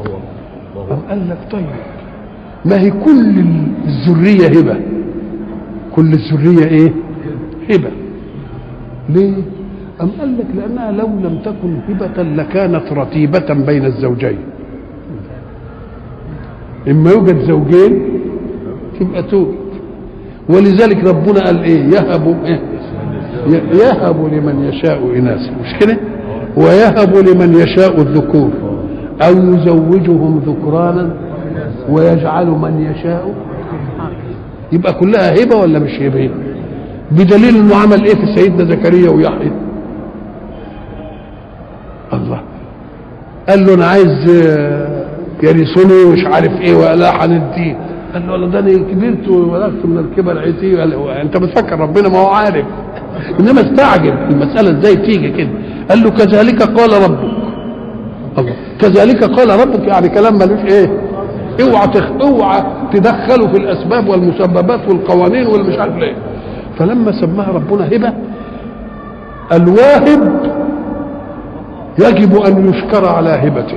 أم قال لك طيب ما هي كل الذرية هبة كل الذرية ايه هبة ليه أم قال لك لأنها لو لم تكن هبة لكانت رتيبة بين الزوجين إما يوجد زوجين تبقى توجد ولذلك ربنا قال إيه يهب إيه ي- يهب لمن يشاء إناثا مش كده ويهب لمن يشاء الذكور أو يزوجهم ذكرانا ويجعل من يشاء يبقى كلها هبة ولا مش هبة بدليل انه عمل ايه في سيدنا زكريا ويحيى الله قال له انا عايز آه، يرثني ومش عارف ايه ولا هنديه قال له والله ده انا كبرت وبلغت من الكبر عتي قال له انت بتفكر ربنا ما هو عارف انما استعجب المساله ازاي تيجي كده قال له كذلك قال ربك الله كذلك قال ربك يعني كلام ملوش ايه اوعى تخ... اوعى تدخلوا في الاسباب والمسببات والقوانين والمش عارف ليه فلما سماها ربنا هبه الواهب يجب ان يشكر على هبته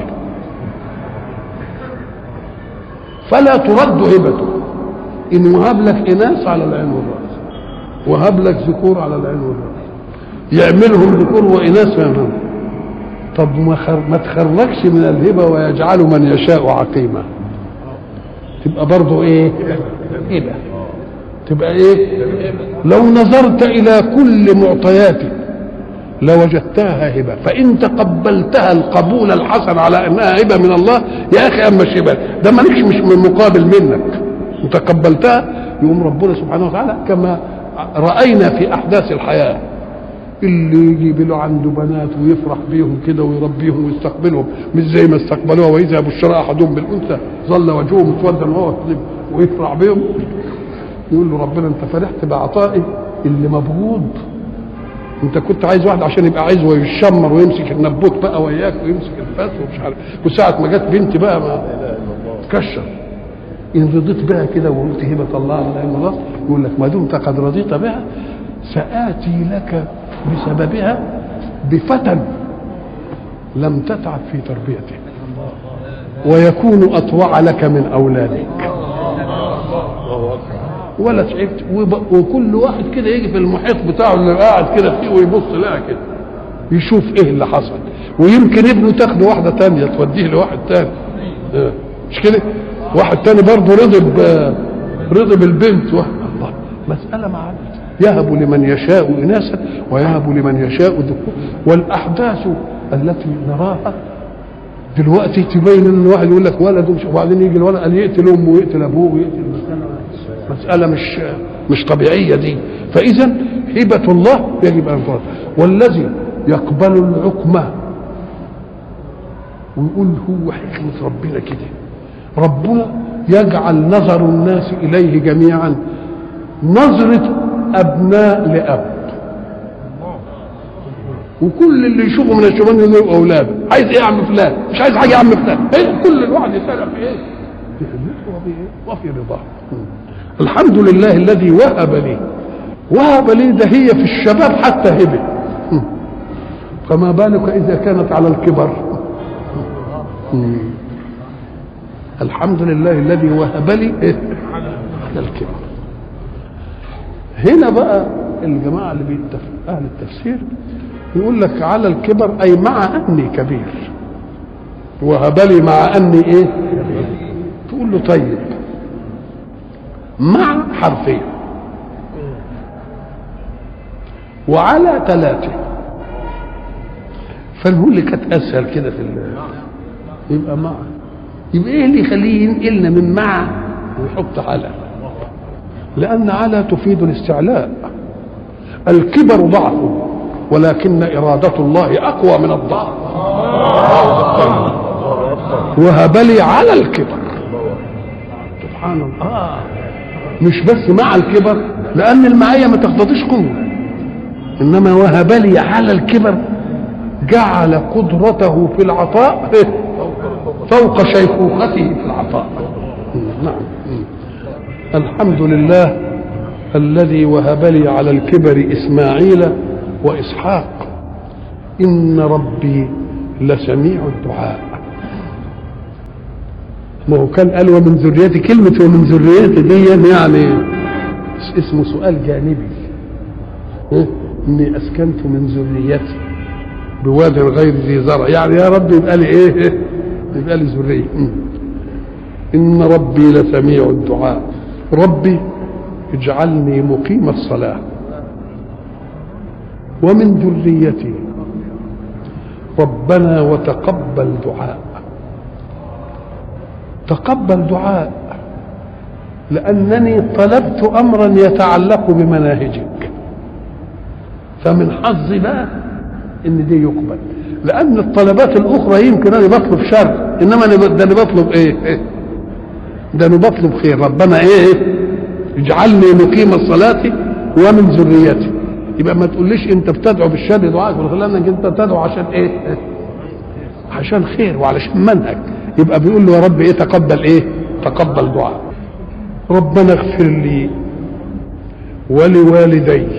فلا ترد هبته ان وهب لك اناث على العين والراس وهب لك ذكور على العين والراس يعملهم ذكور واناث يعملهم طب ما, خر... ما تخرجش من الهبه ويجعل من يشاء عقيما تبقى برضه ايه هبه تبقى ايه لو نظرت الى كل معطياته لوجدتها هبه فان تقبلتها القبول الحسن على انها هبه من الله يا اخي اما هبه ده مالكش مش من مقابل منك وتقبلتها يقوم ربنا سبحانه وتعالى كما راينا في احداث الحياه اللي يجيب له عنده بنات ويفرح بيهم كده ويربيهم ويستقبلهم مش زي ما استقبلوها واذا بشرى احدهم بالانثى ظل وجهه مسودا وهو كذب ويفرح بيهم يقول له ربنا انت فرحت بعطائي اللي مبغوض انت كنت عايز واحد عشان يبقى عايز ويشمر ويمسك النبوت بقى وياك ويمسك الفاس ومش عارف وساعة ما جت بنتي بقى ما تكشر ان رضيت بها كده وقلت هبة الله لا اله الا الله يقول لك ما دمت قد رضيت بها سآتي لك بسببها بفتى لم تتعب في تربيته ويكون أطوع لك من أولادك ولا تعبت وب- وكل واحد كده يجي في المحيط بتاعه اللي قاعد كده فيه ويبص لها كده يشوف ايه اللي حصل ويمكن ابنه تاخده واحده تانية توديه لواحد تاني آه، مش كده واحد تاني برضه رضي ب- رضي بالبنت واحد الله مسألة مع يهب لمن يشاء إناثا ويهب لمن يشاء ذكور والأحداث التي نراها دلوقتي تبين ان واحد يقول لك ولد ومش- وبعدين يجي الولد قال يقتل امه ويقتل ابوه ويقتل مسألة مسألة مش مش طبيعية دي فإذا هبة الله يجب أن ترد والذي يقبل العقمة ويقول هو حكمة ربنا كده ربنا يجعل نظر الناس إليه جميعا نظرة أبناء لأب وكل اللي يشوفه من الشبان يقول أولاده عايز إيه يا عم فلان مش عايز حاجة يا عم فلان إيه كل الواحد يسأل في إيه في خدمته وفي- وفي رضاه الحمد لله الذي وهب لي وهب لي ده هي في الشباب حتى هبه فما بالك اذا كانت على الكبر الحمد لله الذي وهب لي إيه؟ على الكبر هنا بقى الجماعه اللي بيتفق اهل التفسير يقول لك على الكبر اي مع اني كبير وهب لي مع اني ايه تقول له طيب مع حرفين وعلى ثلاثة فنقول اللي كانت أسهل كده في ال- يبقى مع يبقى إيه اللي يخليه ينقلنا من مع ويحط على لأن على تفيد الاستعلاء الكبر ضعف ولكن إرادة الله أقوى من الضعف وهب لي على الكبر سبحان الله آه. مش بس مع الكبر لان المعيه ما تقتضيش قوه انما وهب لي على الكبر جعل قدرته في العطاء فوق شيخوخته في العطاء نعم الحمد لله الذي وهب لي على الكبر اسماعيل واسحاق ان ربي لسميع الدعاء ما هو كان قال ومن ذريتي كلمة ومن ذريتي دي يعني اسمه سؤال جانبي إيه؟ إني أسكنت من ذريتي بواد غير ذي زرع يعني يا رب يبقى لي إيه يبقى لي ذرية م. إن ربي لسميع الدعاء ربي اجعلني مقيم الصلاة ومن ذريتي ربنا وتقبل دعاء تقبل دعاء لأنني طلبت أمرا يتعلق بمناهجك فمن حظي بقى إن دي يقبل لأن الطلبات الأخرى يمكن أنا بطلب شر إنما أنا ده أنا بطلب إيه؟ ده أنا بطلب خير ربنا إيه؟ اجعلني مقيم الصلاة ومن ذريتي يبقى ما تقوليش أنت بتدعو بالشر دعائك لأنك أنت تدعو عشان إيه؟ عشان خير وعلشان منهج يبقى بيقول له يا رب ايه تقبل ايه تقبل دعاء ربنا اغفر لي ولوالدي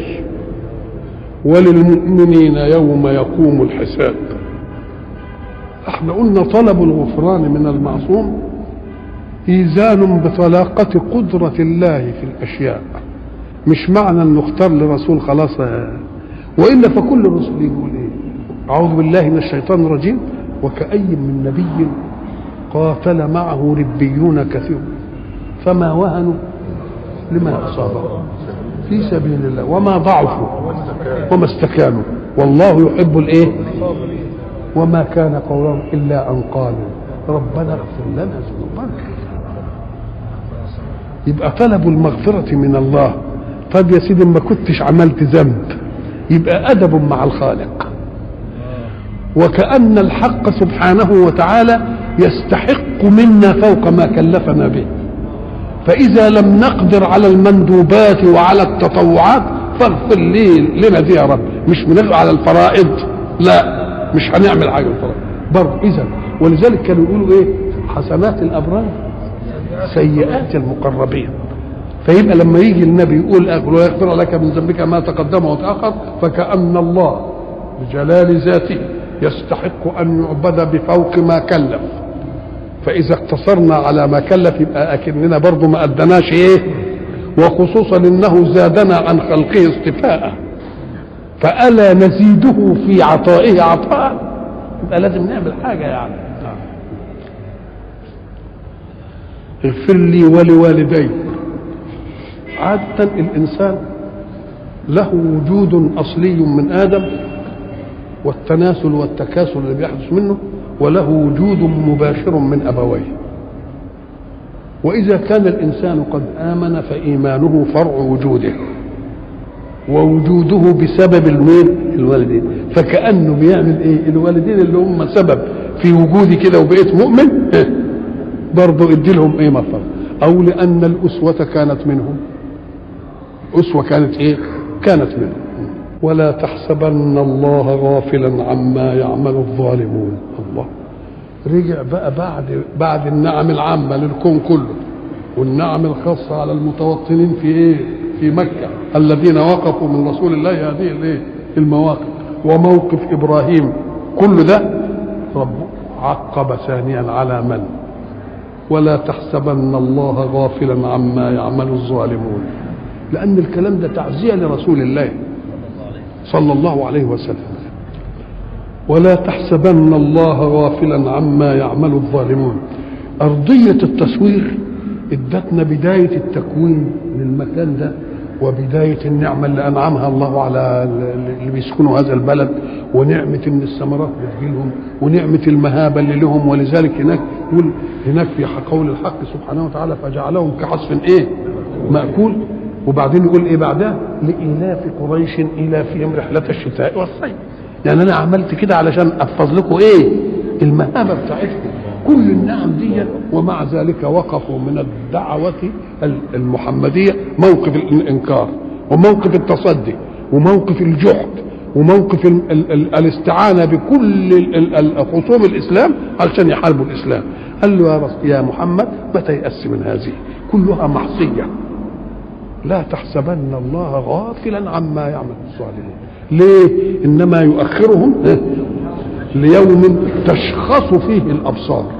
وللمؤمنين يوم يقوم الحساب احنا قلنا طلب الغفران من المعصوم ايزان بطلاقة قدرة الله في الاشياء مش معنى انه اختار لرسول خلاص والا فكل الرسل يقول ايه اعوذ بالله من الشيطان الرجيم وكأي من نبي قاتل معه ربيون كثير فما وهنوا لما أصابهم في سبيل الله وما ضعفوا وما استكانوا والله يحب الايه وما كان قولهم الا ان قالوا ربنا اغفر لنا ذنوبنا يبقى طلبوا المغفرة من الله طب يا سيدي ما كنتش عملت ذنب يبقى أدب مع الخالق وكأن الحق سبحانه وتعالى يستحق منا فوق ما كلفنا به فإذا لم نقدر على المندوبات وعلى التطوعات فاغفر لي لنا دي يا رب مش بنغفر على الفرائض لا مش هنعمل حاجة الفرائض برضه إذا ولذلك كانوا يقولوا إيه حسنات الأبرار سيئات المقربين فيبقى لما يجي النبي يقول ويغفر لك من ذنبك ما تقدم وتأخر فكأن الله بجلال ذاته يستحق ان يعبد بفوق ما كلف فاذا اقتصرنا على ما كلف يبقى اكننا برضه ما ادناش ايه وخصوصا انه زادنا عن خلقه اصطفاء فالا نزيده في عطائه عطاء يبقى لازم نعمل حاجه يعني اغفر لي ولوالدي عادة الإنسان له وجود أصلي من آدم والتناسل والتكاسل اللي بيحدث منه وله وجود مباشر من ابويه واذا كان الانسان قد امن فايمانه فرع وجوده ووجوده بسبب المين الوالدين فكانه بيعمل ايه الوالدين اللي هم سبب في وجودي كده وبقيت مؤمن برضه ادي لهم ايه مفر او لان الاسوه كانت منهم اسوه كانت ايه كانت منهم ولا تحسبن الله غافلا عما يعمل الظالمون الله رجع بقى بعد بعد النعم العامه للكون كله والنعم الخاصه على المتوطنين في ايه في مكه الذين وقفوا من رسول الله هذه الايه المواقف وموقف ابراهيم كل ده رب عقب ثانيا على من ولا تحسبن الله غافلا عما يعمل الظالمون لان الكلام ده تعزيه لرسول الله صلى الله عليه وسلم ولا تحسبن الله غافلا عما يعمل الظالمون أرضية التصوير ادتنا بداية التكوين للمكان ده وبداية النعمة اللي أنعمها الله على اللي بيسكنوا هذا البلد ونعمة إن الثمرات بتجيلهم ونعمة المهابة اللي لهم ولذلك هناك يقول هناك في قول الحق سبحانه وتعالى فجعلهم كعصف إيه مأكول وبعدين يقول ايه بعدها لإلاف قريش إلافهم رحلة الشتاء والصيف يعني أنا عملت كده علشان أحفظ لكم إيه المهابة بتاعتكم كل النعم دي ومع ذلك وقفوا من الدعوة المحمدية موقف الإنكار وموقف التصدي وموقف الجحد وموقف ال ال ال الاستعانة بكل خصوم الإسلام علشان يحاربوا الإسلام قال له يا, رس يا محمد ما تيأس من هذه كلها معصية لا تحسبن الله غافلا عما يعمل الظالمون ليه انما يؤخرهم ليوم تشخص فيه الابصار